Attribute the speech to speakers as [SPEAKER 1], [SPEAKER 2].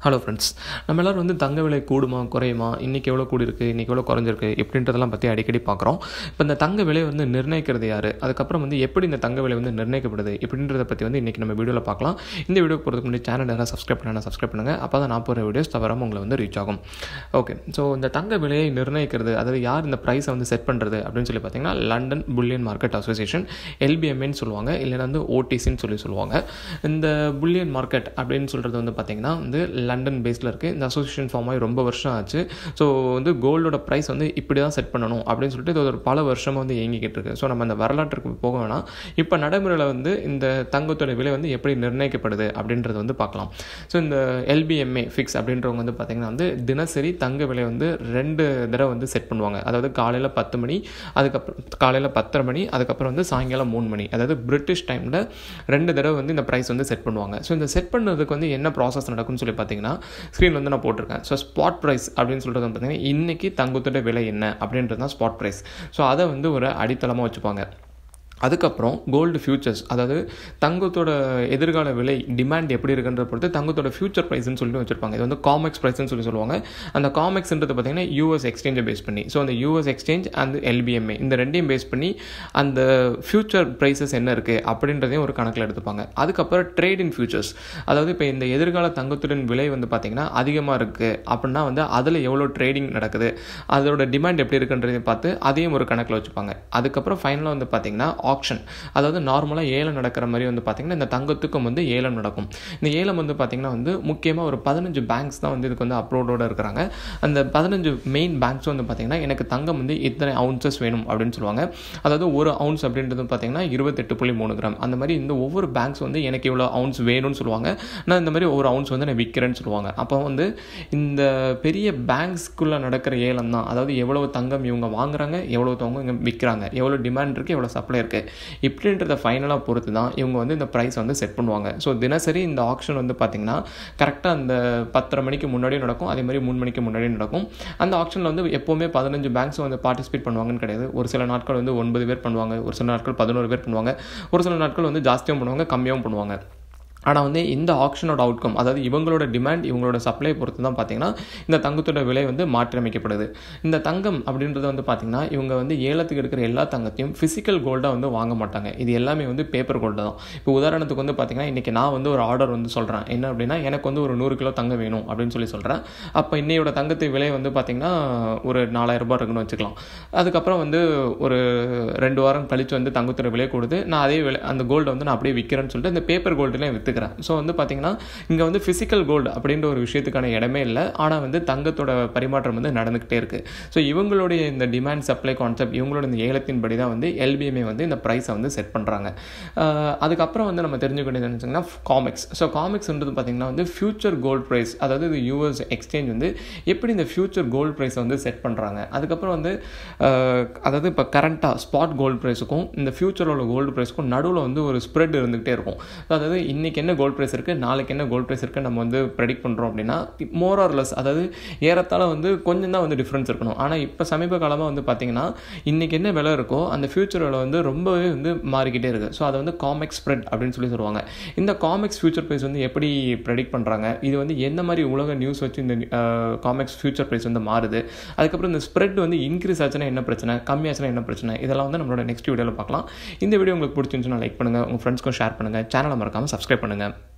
[SPEAKER 1] hello friends நம்ம எல்லோரும் வந்து தங்க விலை கூடுமா குறையுமா இன்றைக்கி எவ்வளோ கூடியிருக்கு இன்றைக்கி எவ்வளோ குறைஞ்சிருக்கு இப்படின்றதெல்லாம் பற்றி அடிக்கடி பார்க்குறோம் இப்போ இந்த தங்க விலை வந்து நிர்ணயிக்கிறது யார் அதுக்கப்புறம் வந்து எப்படி இந்த தங்க விலை வந்து நிர்ணயிக்கப்படுது இப்படின்றத பற்றி வந்து இன்றைக்கி நம்ம வீடியோவில் பார்க்கலாம் இந்த வீடியோ போகிறதுக்கு முன்னாடி சேனல் யாராவது சப்ஸ்கிரைப் பண்ணா சப்ஸ்கிரைப் பண்ணுங்கள் அப்போ தான் நான் போகிற வீடியோஸ் தவறாமல் உங்களை வந்து ரீச் ஆகும் ஓகே ஸோ இந்த தங்க விலையை நிர்ணயிக்கிறது அதாவது யார் இந்த ப்ரைஸை வந்து செட் பண்ணுறது அப்படின்னு சொல்லி பார்த்தீங்கன்னா லண்டன் புல்லியன் மார்க்கெட் அசோசியேஷன் எல்பிஎம்ஏன்னு சொல்லுவாங்க இல்லைன்னா வந்து ஓடிசின்னு சொல்லி சொல்லுவாங்க இந்த புல்லியன் மார்க்கெட் அப்படின்னு சொல்கிறது வந்து பார்த்திங்கன்னா வந்து லண்டன் பேஸில் இருக்குது இந்த அசோசியேஷன் ஃபார்ம் ஆகி ரொம்ப வருஷம் ஆச்சு ஸோ வந்து கோல்டோட ப்ரைஸ் வந்து இப்படி தான் செட் பண்ணணும் அப்படின்னு சொல்லிட்டு இது ஒரு பல வருஷமாக வந்து இயங்கிக்கிட்டு இருக்கு ஸோ நம்ம அந்த வரலாற்றுக்கு போக வேணாம் இப்போ நடைமுறையில் வந்து இந்த தங்கத்தோட விலை வந்து எப்படி நிர்ணயிக்கப்படுது அப்படின்றத வந்து பார்க்கலாம் ஸோ இந்த எல்பிஎம்ஏ ஃபிக்ஸ் அப்படின்றவங்க வந்து பார்த்திங்கன்னா வந்து தினசரி தங்க விலை வந்து ரெண்டு தடவை வந்து செட் பண்ணுவாங்க அதாவது காலையில் பத்து மணி அதுக்கப்புறம் காலையில் பத்தரை மணி அதுக்கப்புறம் வந்து சாயங்காலம் மூணு மணி அதாவது பிரிட்டிஷ் டைமில் ரெண்டு தடவை வந்து இந்த ப்ரைஸ் வந்து செட் பண்ணுவாங்க ஸோ இந்த செட் பண்ணதுக்கு வந்து என்ன ப்ராசஸ் நடக்கும்னு சொல்லி பார்த்தீங்கன்னா ஸ்க்ரீன் வந்து நான் போட்டிருக்கேன் ஸோ ஸ்பாட் ப்ரைஸ் அப்படின்னு சொல்கிறது வந்து பார்த்தீங்கன்னா இன்றைக்கி தங்கத்தோட விலை என்ன அப்படின்றது தான் ஸ்பாட் ப்ரைஸ் ஸோ அதை வந்து ஒரு அடித்தளமாக வச்சுப்பாங்க அதுக்கப்புறம் கோல்டு ஃபியூச்சர்ஸ் அதாவது தங்கத்தோட எதிர்கால விலை டிமாண்ட் எப்படி இருக்குன்ற பொறுத்து தங்கத்தோட ஃபியூச்சர் ப்ரைஸ்னு சொல்லிட்டு வச்சிருப்பாங்க இது வந்து காமெக்ஸ் ப்ரைஸ்னு சொல்லி சொல்லுவாங்க அந்த காமெக்ஸ்ன்றது பார்த்தீங்கன்னா யூஎஸ் எக்ஸ்சேஞ்சை பேஸ் பண்ணி ஸோ அந்த யூஎஸ் எக்ஸ்சேஞ்ச் அண்ட் எல்பிஎம்ஏ இந்த ரெண்டையும் பேஸ் பண்ணி அந்த ஃபியூச்சர் ப்ரைஸஸ் என்ன இருக்குது அப்படின்றதையும் ஒரு கணக்கில் எடுத்துப்பாங்க அதுக்கப்புறம் ட்ரேட் இன் ஃபியூச்சர்ஸ் அதாவது இப்போ இந்த எதிர்கால தங்கத்துடன் விலை வந்து பார்த்திங்கன்னா அதிகமாக இருக்குது அப்படின்னா வந்து அதில் எவ்வளோ ட்ரேடிங் நடக்குது அதோட டிமாண்ட் எப்படி இருக்குன்றதையும் பார்த்து அதையும் ஒரு கணக்கில் வச்சுப்பாங்க அதுக்கப்புறம் ஃபைனலாக வந்து பார்த்திங்கன்னா ஆக்ஷன் அதாவது நார்மலாக ஏலம் நடக்கிற மாதிரி வந்து பார்த்திங்கன்னா இந்த தங்கத்துக்கும் வந்து ஏலம் நடக்கும் இந்த ஏலம் வந்து பார்த்திங்கன்னா வந்து முக்கியமாக ஒரு பதினஞ்சு பேங்க்ஸ் தான் வந்து இதுக்கு வந்து அப்ரோடோடு இருக்கிறாங்க அந்த பதினஞ்சு மெயின் பேங்க்ஸ் வந்து பார்த்திங்கன்னா எனக்கு தங்கம் வந்து இத்தனை அவுன்சஸ் வேணும் அப்படின்னு சொல்லுவாங்க அதாவது ஒரு அவுன்ஸ் அப்படின்றது பார்த்திங்கன்னா இருபத்தெட்டு புள்ளி மூணு கிராம் அந்த மாதிரி இந்த ஒவ்வொரு பேங்க்ஸ் வந்து எனக்கு இவ்வளோ அவுன்ஸ் வேணும்னு சொல்லுவாங்க நான் இந்த மாதிரி ஒரு அவுன்ஸ் வந்து நான் விற்கிறேன்னு சொல்லுவாங்க அப்போ வந்து இந்த பெரிய பேங்க்ஸ்க்குள்ளே நடக்கிற ஏலம் தான் அதாவது எவ்வளோ தங்கம் இவங்க வாங்குறாங்க எவ்வளோ தங்கம் இங்கே விற்கிறாங்க எவ்வளோ டிமாண்ட் இருக்குது எவ்வளோ சப்ளை இருக்குது இப்படின்றத ஃபைனலாக பொறுத்து தான் இவங்க வந்து இந்த ப்ரைஸ் வந்து செட் பண்ணுவாங்க ஸோ தினசரி இந்த ஆப்ஷன் வந்து பார்த்திங்கன்னா கரெக்டாக அந்த பத்தரை மணிக்கு முன்னாடியும் நடக்கும் அதே மாதிரி மூணு மணிக்கு முன்னாடியும் நடக்கும் அந்த ஆப்ஷனில் வந்து எப்போவுமே பதினஞ்சு பேங்க்ஸ் வந்து பார்ட்டிசிபேட் பண்ணுவாங்கன்னு கிடையாது ஒரு சில நாட்கள் வந்து ஒன்பது பேர் பண்ணுவாங்க ஒரு சில நாட்கள் பதினோரு பேர் பண்ணுவாங்க ஒரு சில நாட்கள் வந்து ஜாஸ்தியாகவும் பண்ணுவாங்க கம்மியாகவும் பண்ணுவாங்க ஆனால் வந்து இந்த ஆப்ஷனோட அவுட்கம் அதாவது இவங்களோட டிமாண்ட் இவங்களோட சப்ளை பொறுத்து தான் பார்த்தீங்கன்னா இந்த தங்கத்தோட விலை வந்து மாற்றியமைக்கப்படுது இந்த தங்கம் அப்படின்றது வந்து பார்த்திங்கன்னா இவங்க வந்து ஏலத்துக்கு எடுக்கிற எல்லா தங்கத்தையும் ஃபிசிக்கல் கோல்டாக வந்து வாங்க மாட்டாங்க இது எல்லாமே வந்து பேப்பர் கோல்டு தான் இப்போ உதாரணத்துக்கு வந்து பார்த்திங்கன்னா இன்றைக்கி நான் வந்து ஒரு ஆர்டர் வந்து சொல்கிறேன் என்ன அப்படின்னா எனக்கு வந்து ஒரு நூறு கிலோ தங்கம் வேணும் அப்படின்னு சொல்லி சொல்கிறேன் அப்போ இன்னையோட தங்கத்து விலை வந்து பார்த்திங்கன்னா ஒரு நாலாயிரம் ரூபாய் இருக்குன்னு வச்சுக்கலாம் அதுக்கப்புறம் வந்து ஒரு ரெண்டு வாரம் கழித்து வந்து தங்கத்தோட விலை கொடுத்து நான் அதே விலை அந்த கோல்டை வந்து நான் அப்படியே விற்கிறேன்னு சொல்லிட்டு இந்த பேப்பர் கோல்டுலேயே விற்று எடுத்துக்கிறேன் ஸோ வந்து பார்த்தீங்கன்னா இங்கே வந்து ஃபிசிக்கல் கோல்டு அப்படின்ற ஒரு விஷயத்துக்கான இடமே இல்லை ஆனால் வந்து தங்கத்தோட பரிமாற்றம் வந்து நடந்துக்கிட்டே இருக்குது ஸோ இவங்களுடைய இந்த டிமாண்ட் சப்ளை கான்செப்ட் இவங்களோட இந்த ஏலத்தின்படி தான் வந்து எல்பிஎம்ஏ வந்து இந்த ப்ரைஸை வந்து செட் பண்ணுறாங்க அதுக்கப்புறம் வந்து நம்ம தெரிஞ்சுக்க வேண்டியது நினச்சிங்கன்னா காமிக்ஸ் ஸோ காமிக்ஸ்ன்றது பார்த்திங்கன்னா வந்து ஃபியூச்சர் கோல்டு ப்ரைஸ் அதாவது இது யூஎஸ் எக்ஸ்சேஞ்ச் வந்து எப்படி இந்த ஃபியூச்சர் கோல்டு ப்ரைஸை வந்து செட் பண்ணுறாங்க அதுக்கப்புறம் வந்து அதாவது இப்போ கரண்ட்டாக ஸ்பாட் கோல்டு ப்ரைஸுக்கும் இந்த ஃபியூச்சரோட கோல்டு ப்ரைஸுக்கும் நடுவில் வந்து ஒரு ஸ்ப்ரெட் இருந்துகிட்டே இருக்கும் அதாவது இன்றைக்கி என்ன கோல்ட் ப்ரைஸ் இருக்குது நாளைக்கு என்ன கோல்ட் ப்ரைஸ் இருக்குது நம்ம வந்து ப்ரெடிக்ட் பண்ணுறோம் அப்படின்னா மோர் ஆர் லெஸ் அதாவது ஏறத்தாழ வந்து கொஞ்சம் தான் வந்து டிஃப்ரென்ஸ் இருக்கணும் ஆனால் இப்போ சமீப காலமாக வந்து பார்த்திங்கன்னா இன்றைக்கி என்ன விலை இருக்கோ அந்த ஃபியூச்சர் விலை வந்து ரொம்பவே வந்து மாறிக்கிட்டே இருக்குது ஸோ அதை வந்து காமெக்ஸ் ஸ்ப்ரெட் அப்படின்னு சொல்லி சொல்லுவாங்க இந்த காமெக்ஸ் ஃபியூச்சர் ப்ரைஸ் வந்து எப்படி ப்ரெடிக்ட் பண்ணுறாங்க இது வந்து எந்த மாதிரி உலக நியூஸ் வச்சு இந்த காமெக்ஸ் ஃபியூச்சர் ப்ரைஸ் வந்து மாறுது அதுக்கப்புறம் இந்த ஸ்ப்ரெட் வந்து இன்க்ரீஸ் ஆச்சுன்னா என்ன பிரச்சனை கம்மியாச்சுன்னா என்ன பிரச்சனை இதெல்லாம் வந்து நம்மளோட நெக்ஸ்ட் வீடியோவில் பார்க்கலாம் இந்த வீடியோ உங்களுக்கு பிடிச்சிருந்துச்சுன்னா லைக் பண்ணுங்கள் உங்கள் ஃப்ரெண்ட்ஸ்க்கும் ஷேர் பண்ணுங்கள் சேனலை மறக்காமல் சப்ஸ்கிரைப் பண்ணுங்கள்